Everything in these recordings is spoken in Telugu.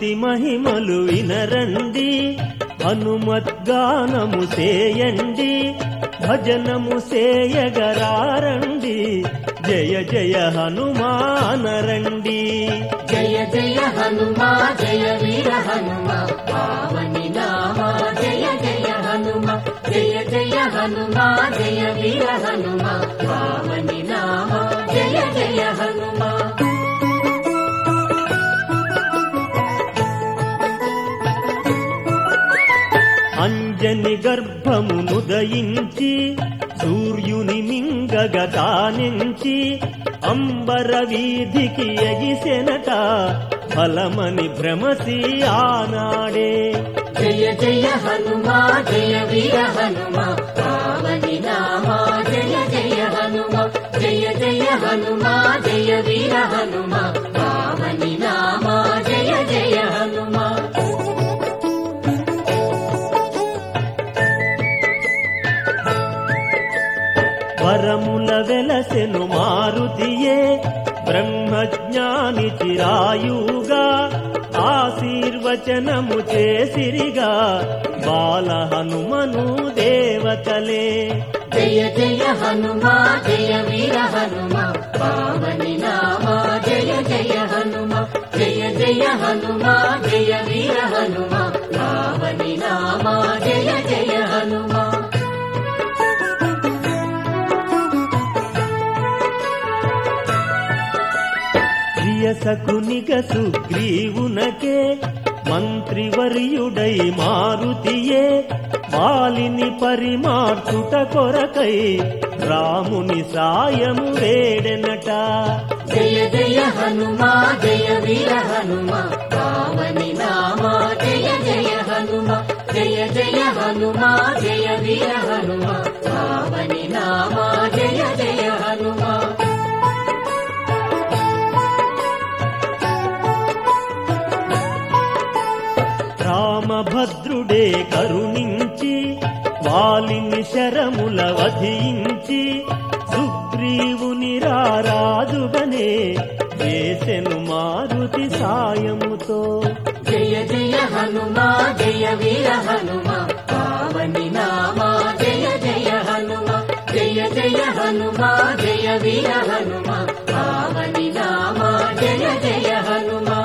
హనుమతి మహిమలు వినరండి హనుమద్గానము సేయండి భజనము సేయగరారండి జయ జయ హనుమానరండి జయ జయ హనుమా జయ వీర హనుమా పావని నామా జయ జయ హనుమా జయ జయ హనుమా జయ వీర హనుమా పావని నామా జయ జయ హనుమా అంజని గర్భమునుదయించి సూర్యుని మింగగ తానించి అంబర వీధికి ఎగిసెనట ఫలమని భ్రమసి ఆనాడే జయ జయ హనుమా జయ వీర హనుమా పావని నామా జయ జయ హనుమా జయ జయ హనుమా జయ వీర హనుమా పావని నామా జయ జయ హనుమా వరముల వెలసెను మారుతియే బ్రహ్మజ్ఞాని చిరాయుగా ఆశీర్వచనము చేసిరిగా బాల హనుమను దేవతలే జయ జయ హనుమా జయ వీర హనుమా పావని నామా జయ జయ హనుమా జయ జయ హనుమా జయ వీర హనుమా పావని నామా జయ జయ హనుమా ప్రియసకునిగ సుగ్రీవునకే మంత్రివర్యుడై మారుతియే వాలిని పరిమార్చుట కొరకై రాముని సాయము వేడెనట జయ జయ హనుమా జయ వీర హనుమా పావని నామా జయ జయ హనుమా జయ జయ హనుమా జయ వీర హనుమా పావని నామా జయ జయ హనుమా రామభద్రుడే కరుణించి వాలిని శరముల వధించి సుగ్రీవుని రారాజుగనే వేసెను మారుతి సాయముతో జయ జయ హనుమా జయ వీర హనుమా పావని నామా జయ జయ హనుమా జయ జయ హనుమా జయ వీర హనుమా పావని నామా జయ జయ హనుమా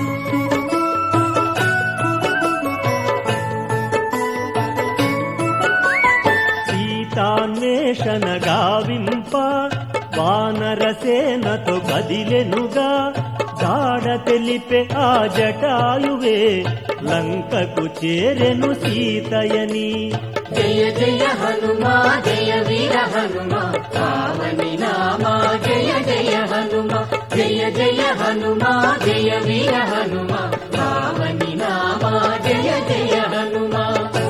సీతాన్వేషణ గావింప వానరసేనతో కదిలెనుగా జాడ తెలిపే ఆ జటాయువే లంకకు చేరెను సీతయని జయ జయ హనుమా జయ వీర హనుమా పావని నామా జయ జయ హనుమా జయ జయ హనుమా జయ వీర హనుమా పావని నామా జయ జయ హనుమా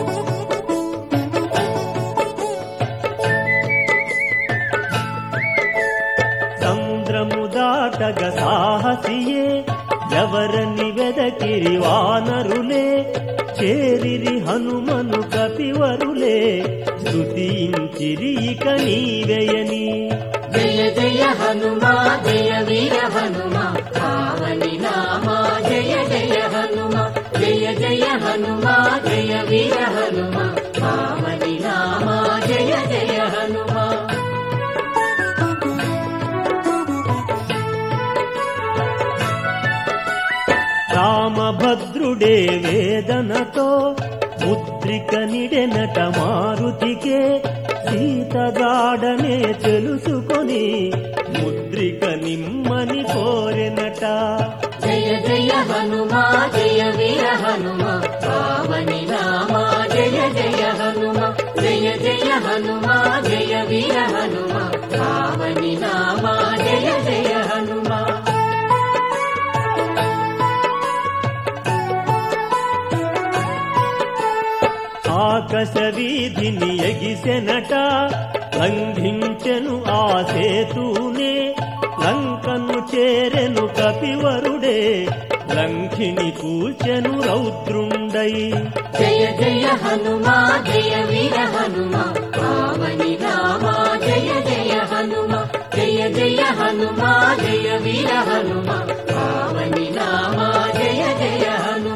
సముద్రము దాటగ సాహసియే ఎవరని వెదకిరి వానరులే చేరిరి హనుమను కపివరులే స్తుతించిరి ఇక నీవెయని జయ జయ హనుమా జయ వీర హనుమా పావని నామా జయ జయ హనుమా జయ జయ హనుమా జయ వీర హనుమా పావని నామా జయ జయ హనుమా రామభద్రుడే వేదనతో ముద్రిక నిడెనట మారుతికే సీతగాడనే తెలుసుకొని ముద్రిక నిమ్మని కోరెనట జయ జయ హనుమా జయ వీర హనుమా పావని నామా జయ జయ హనుమా జయ జయ హనుమా జయ వీర హనుమా పావని నామా జయ జయ హనుమా ఆకాశ వీధిని ఎగిసెనట లంఘించెను ఆ సేతూనే లంకను చేరెను కపివరుడే లంకిని కూచెను రౌద్రుండై జయ జయ హనుమా జయ వీర హనుమా పావని నామా జయ జయ హనుమా జయ జయ హనుమా జయ వీర హనుమా పావని నామా జయ జయ హనుమా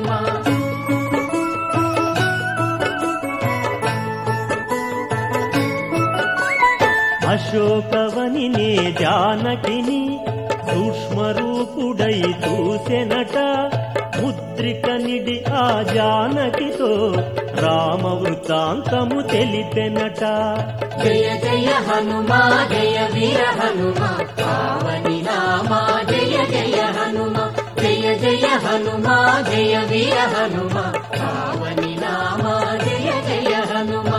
అశోకవని నే జానకిని సూక్ష్మరూపుడై చూసెనట ముద్రిక నిడి ఆ జానకితో రామ వృత్తాంతము తెలిపెనట జయ జయ హనుమా జయ వీర హనుమా పావని రామా జయ జయ హనుమా జయ జయ హనుమా జయ వీర హనుమా పావని రామా జయ జయ హనుమా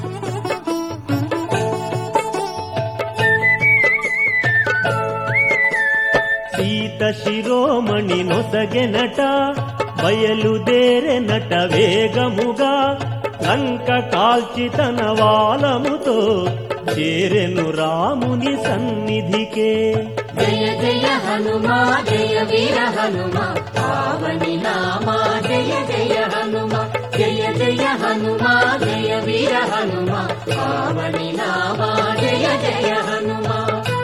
సీత శిరోమణి నొసగెనట బయలుదేరెనట వేగముగా లంక కాల్చి తన వాలముతో చేరెను రాముని సన్నిధికే జయ జయ హనుమా జయ వీర హనుమా పావని రామా జయ జయ హనుమా జయ జయ హనుమా జయ వీర హనుమా పావని రామా జయ జయ హనుమా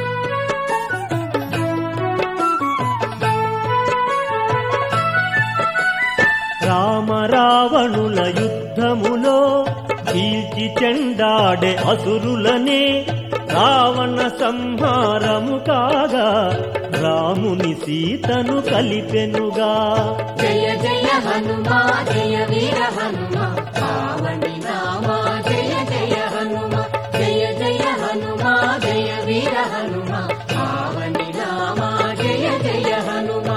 రామ రావణుల యుద్ధములో చీల్చి చెండాడే అసురులనే రావణ సంహారము కాగా రాముని సీతను కలిపెనుగా జయ జయ హనుమా జయ వీర హనుమా పావని రామా జయ జయ హనుమా జయ జయ హనుమా జయ వీర హనుమా పావని రామా జయ జయ హనుమా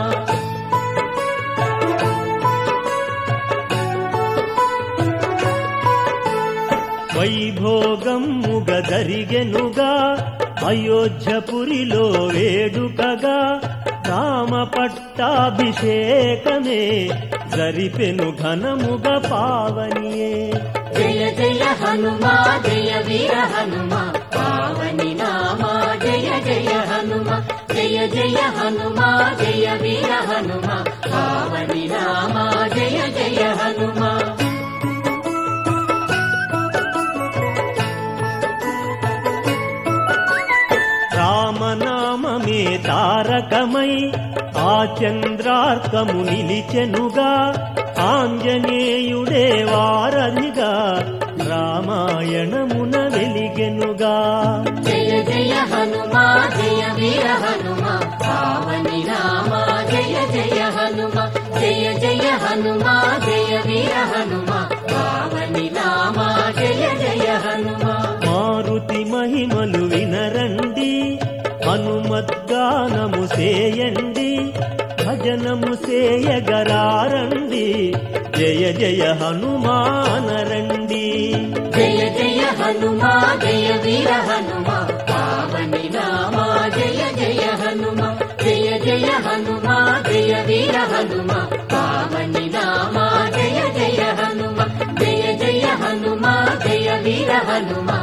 వైభోగముగ జరిగెనుగా అయోధ్యపురిలో వేడుకగా రామ పట్టాభిషేకమే జరిపెను ఘనముగ పావనియే జయ జయ హనుమా జయ వీర హనుమా పావని రామా జయ జయ హనుమా జయ జయ హనుమా జయ వీర హనుమా పావని రామా జయ జయ హనుమా రామనామమే తారకమై ఆ చంద్రార్కము నిలిచెనుగా ఆంజనేయుడే వారధిగా రామాయణమున వెలిగెనుగా జయ జయ హనుమా జయ వీర హనుమా పావని రామా జయ జయ హనుమా జయ జయ హనుమా జయ వీర హనుమా పావని రామా జయ జయ హనుమా మారుతి మహిమలు వినరండి హనుమద్గానము సేయండి భజనము సేయగరారండి జయ జయ హనుమానరండి జయ జయ హనుమా జయ వీర హనుమా పావని రామా జయ జయ హనుమా జయ జయ హనుమా జయ వీర హనుమా పావని రామా జయ జయ హనుమా జయ జయ హనుమా జయ వీర హనుమా